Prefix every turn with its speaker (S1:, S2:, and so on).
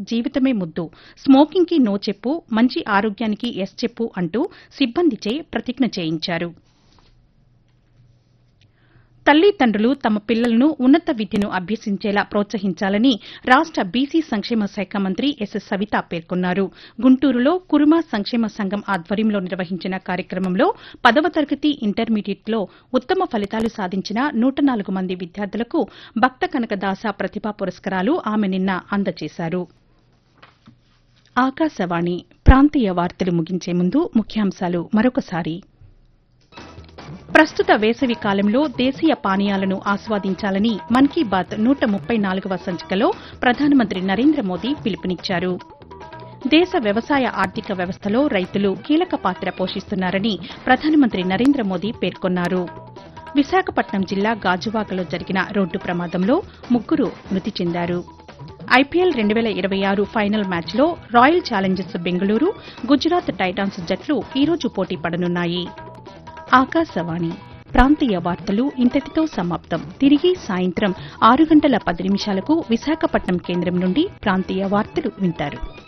S1: జీవితమే ముద్దు స్మోకింగ్కి నో చెప్పు మంచి ఆరోగ్యానికి ఎస్ చెప్పు అంటూ సిబ్బందిచే ప్రతిజ్ఞ చేయించారు తల్లిదండ్రులు తమ పిల్లలను ఉన్నత విద్యను అభ్యసించేలా ప్రోత్సహించాలని రాష్ట బీసీ సంక్షేమ శాఖ మంత్రి ఎస్ సవిత పేర్కొన్నారు గుంటూరులో కురుమ సంక్షేమ సంఘం ఆధ్వర్యంలో నిర్వహించిన కార్యక్రమంలో పదవ తరగతి ఇంటర్మీడియట్లో ఉత్తమ ఫలితాలు సాధించిన నూట నాలుగు మంది విద్యార్థులకు భక్త కనకదాస ప్రతిభా పురస్కారాలు ఆమె నిన్న అందజేశారు ఆకాశవాణి ప్రాంతీయ వార్తలు ముగించే ముందు ముఖ్యాంశాలు మరొకసారి ప్రస్తుత వేసవి కాలంలో దేశీయ పానీయాలను ఆస్వాదించాలని మన్ కీ బాత్ నూట ముప్పై నాలుగవ సంచికలో ప్రధానమంత్రి నరేంద్ర మోదీ పిలుపునిచ్చారు దేశ వ్యవసాయ ఆర్థిక వ్యవస్థలో రైతులు కీలక పాత్ర పోషిస్తున్నారని ప్రధానమంత్రి నరేంద్ర మోదీ పేర్కొన్నారు విశాఖపట్నం జిల్లా గాజువాకలో జరిగిన రోడ్డు ప్రమాదంలో ముగ్గురు మృతి చెందారు ఐపీఎల్ రెండు వేల ఇరవై ఆరు ఫైనల్ మ్యాచ్లో Royal Challengers Bengaluru Gujarat Titans జట్లు ఈరోజు పోటీ పడనున్నాయి ఆకాశవాణి ప్రాంతీయ వార్తలు ఇంతటితో సమాప్తం తిరిగి సాయంత్రం ఆరు గంటల పది నిమిషాలకు విశాఖపట్నం కేంద్రం నుండి ప్రాంతీయ వార్తలు వింటారు